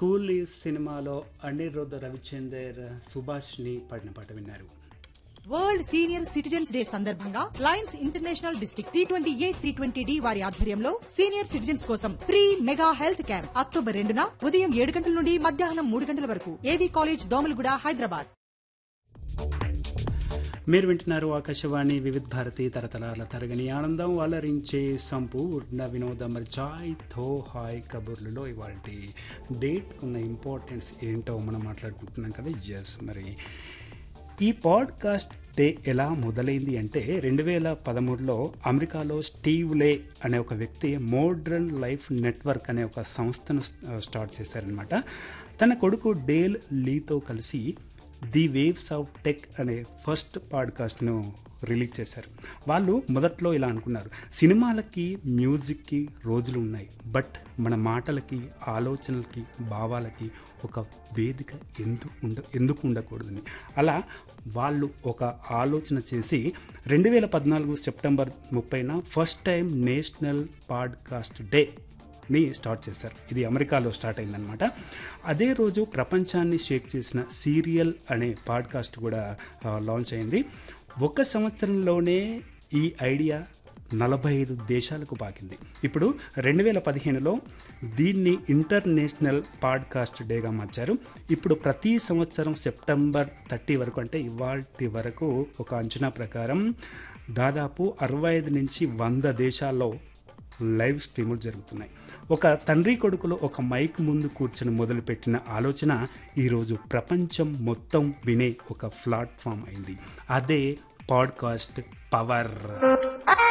కూలీ సినిమాలో అనిరుద్ధ రవిచందర్ సుభాష్ని పాడిన పాట విన్నారు వరల్డ్ సీనియర్ సిటిజన్స్ డే సందర్భంగా lions international district three twenty A three twenty D వారి ఆధ్వర్యంలో సీనియర్ సిటిజన్స్ కోసం free mega health camp October రెండున ఉదయం ఏడు గంటల నుండి మధ్యాహ్నం మూడు గంటల వరకు ఏవీ కాలేజ్ దోమలగూడ హైదరాబాద్ మీరు వింటున్నారు ఆకాశవాణి వివిధ భారతి తరతరాల తరగని ఆనందం అలరించే సంపూర్ణ వినోదం మరి చాయ్ థో హాయ్ కబుర్లలో ఇవాళ డేట్ ఉన్న ఇంపార్టెన్స్ ఏంటో మనం మాట్లాడుకుంటున్నాం కదా ఎస్ మరి ఈ పాడ్కాస్ట్ డే ఎలా మొదలైంది అంటే రెండు వేల పదమూడులో అమెరికాలో స్టీవ్ లే అనే ఒక వ్యక్తి మోడ్రన్ లైఫ్ నెట్వర్క్ అనే ఒక సంస్థను స్టార్ట్ చేశారనమాట తన కొడుకు డేల్ లీతో కలిసి ది వేవ్స్ ఆఫ్ టెక్ అనే ఫస్ట్ పాడ్కాస్ట్ను రిలీజ్ చేశారు వాళ్ళు మొదట్లో ఇలా అనుకున్నారు సినిమాలకి మ్యూజిక్కి రోజులు ఉన్నాయి బట్ మన మాటలకి ఆలోచనలకి భావాలకి ఒక వేదిక ఎందుకు ఉండ ఎందుకు ఉండకూడదని అలా వాళ్ళు ఒక ఆలోచన చేసి రెండు వేల పద్నాలుగు సెప్టెంబర్ ముప్పైన first time national podcast day ని స్టార్ట్ చేశారు ఇది అమెరికాలో స్టార్ట్ అయిందనమాట అదే రోజు ప్రపంచాన్ని షేక్ చేసిన సీరియల్ అనే పాడ్కాస్ట్ కూడా లాంచ్ అయింది ఒక సంవత్సరంలోనే ఈ ఐడియా నలభై ఐదు దేశాలకు పాకింది ఇప్పుడు రెండు వేల పదిహేనులో దీన్ని ఇంటర్నేషనల్ పాడ్కాస్ట్ డేగా మార్చారు ఇప్పుడు ప్రతి సంవత్సరం సెప్టెంబర్ థర్టీ వరకు అంటే ఇవాల్టి వరకు ఒక అంచనా ప్రకారం దాదాపు అరవై ఐదు నుంచి వంద దేశాల్లో లైవ్ స్ట్రీములు జరుగుతున్నాయి ఒక తండ్రి కొడుకులో ఒక మైక్ ముందు కూర్చొని మొదలుపెట్టిన ఆలోచన ఈరోజు ప్రపంచం మొత్తం వినే ఒక ప్లాట్ఫామ్ అయింది అదే పాడ్కాస్ట్ పవర్